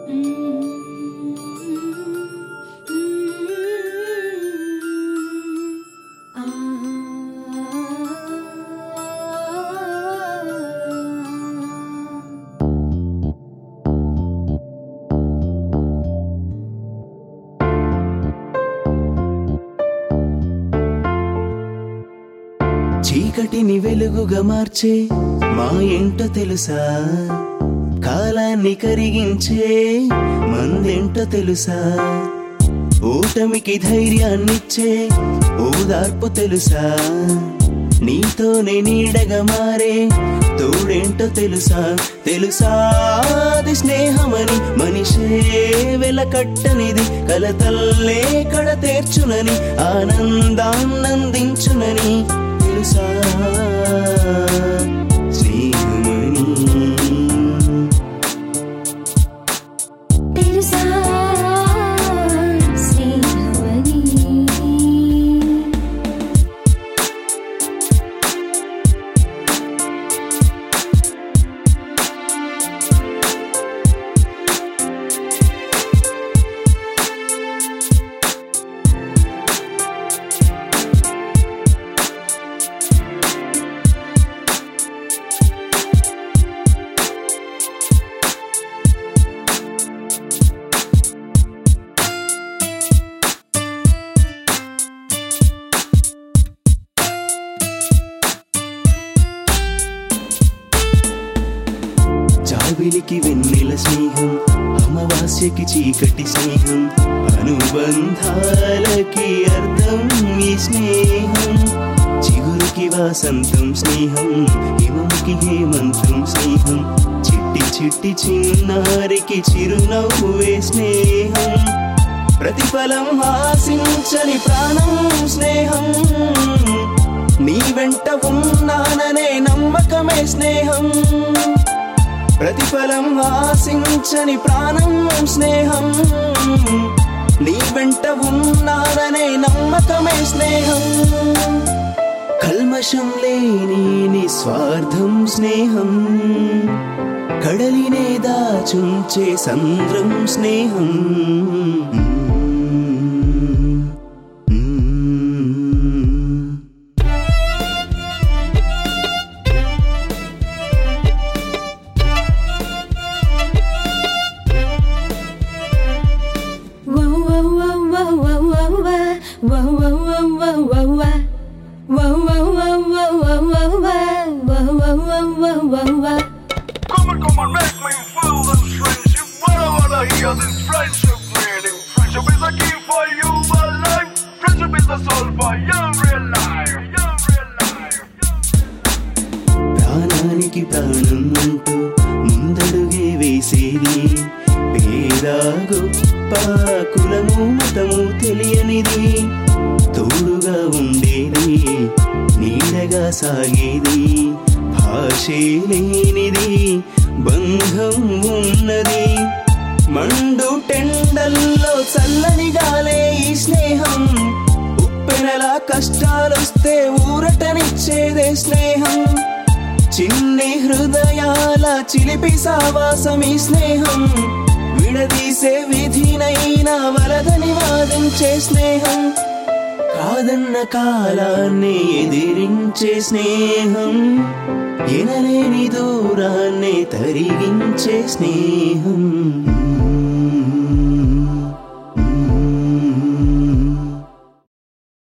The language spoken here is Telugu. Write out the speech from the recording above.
చీకటిని వెలుగుగా మార్చే మా ఏంటో తెలుసా కాలాన్ని కరిగించే మందేంటో తెలుసా ఓటమికి ధైర్యాన్నిచ్చే ఓదార్పు తెలుసా నీతోనే నీడగా మారే తోడేంటో తెలుసా తెలుసా అది స్నేహమని మనిషే వెలకట్టనిది కలతల్లే కడ తీర్చునని ఆనందాన్నందించునని తెలుసా స్నేహమని తెలుసా స్నేహమని చావిలికి వెన్నెల స్నేహం అమావాస్యకి చీకటి స్నేహం అనుబంధాలకి అర్థం ఈ స్నేహం చిగురికి వాసంతం స్నేహం హిమముకి హేమంతం స్నేహం చిట్టి చిట్టి చిన్నారికి చిరునవ్వే స్నేహం ప్రతిఫలం ఆశించని ప్రాణం స్నేహం నీ వెంట ఉన్నాననే నమ్మకమే స్నేహం ప్రతిఫలం ఆశించని ప్రాణం స్నేహం నీ వెంట ఉన్నారనే నమ్మకమే స్నేహం కల్మషం లేని నిస్వార్థం స్నేహం కడలినే దాచుంచే సంద్రం స్నేహం Come and come and make me feel this friendship. What I wanna hear this friendship meaning. Friendship is a key for you alive. Friendship is the soul for your real life. Your real life. ప్రాణానికి ప్రాణం అంటూ ముందడుగే వేసేది పేద గొప్ప కులము మతము తెలియనిది తోడుగా ఉండేది నీడగా సాగేది భాషే లేనిది బంధం ఉన్నది మండు టెండల్లో చల్లని గాలే ఈ స్నేహం ఉప్పెనలా కష్టాలొస్తే ఊరటనిచ్చేదే స్నేహం చిన్ని హృదయాల చిలిపి సావాసం ఈ స్నేహం విడదీసే విధినైనా వలదని వాదించే స్నేహం కాదన్న కాలాన్ని ఎదిరించే స్నేహం ఎనలేని దూరాన్ని తరిగించే స్నేహం